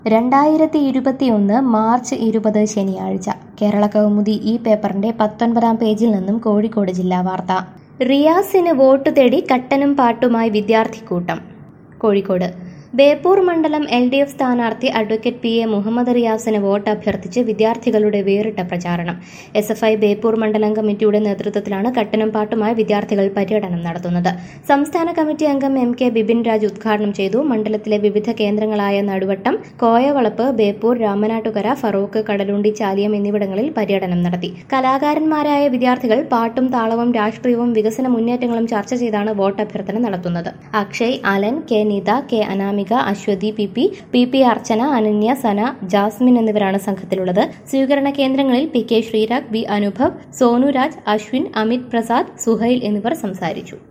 രണ്ടായിരത്തി ഇരുപത്തിയൊന്ന് മാർച്ച് ഇരുപത് ശനിയാഴ്ച കേരള കൗമുദി ഈ പേപ്പറിന്റെ പത്തൊൻപതാം പേജിൽ നിന്നും കോഴിക്കോട് ജില്ലാ വാർത്ത റിയാസിന് വോട്ട് തേടി കട്ടനും പാട്ടുമായി വിദ്യാർത്ഥിക്കൂട്ടം കോഴിക്കോട് ബേപ്പൂർ മണ്ഡലം എൽ ഡി എഫ് സ്ഥാനാർത്ഥി അഡ്വക്കേറ്റ് പി എ മുഹമ്മദ് റിയാസിന് വോട്ട് അഭ്യർത്ഥിച്ച് വിദ്യാർത്ഥികളുടെ വേറിട്ട പ്രചാരണം എസ് എഫ് ഐ ബേപ്പൂർ മണ്ഡലം കമ്മിറ്റിയുടെ നേതൃത്വത്തിലാണ് കട്ടനും പാട്ടുമായി വിദ്യാർത്ഥികൾ പര്യടനം നടത്തുന്നത് സംസ്ഥാന കമ്മിറ്റി അംഗം എം കെ ബിപിൻ രാജ് ഉദ്ഘാടനം ചെയ്തു മണ്ഡലത്തിലെ വിവിധ കേന്ദ്രങ്ങളായ നടുവട്ടം കോയവളപ്പ് ബേപ്പൂർ രാമനാട്ടുകര ഫറോക്ക് കടലുണ്ടി ചാലിയം എന്നിവിടങ്ങളിൽ പര്യടനം നടത്തി കലാകാരന്മാരായ വിദ്യാർത്ഥികൾ പാട്ടും താളവും രാഷ്ട്രീയവും വികസന മുന്നേറ്റങ്ങളും ചർച്ച ചെയ്താണ് വോട്ട് അഭ്യർത്ഥന നടത്തുന്നത് Akshay Alan K Nitha K Anamika Aswathi P P P P Archana Ananya Sana Jasmine എന്നിവരാണ് സംഘത്തിലുള്ളത് സ്വീകരണ കേന്ദ്രങ്ങളിൽ P K Sreerag B Anubhav Sonuraj Ashwin Amit Prasad Suhail എന്നിവർ സംസാരിച്ചു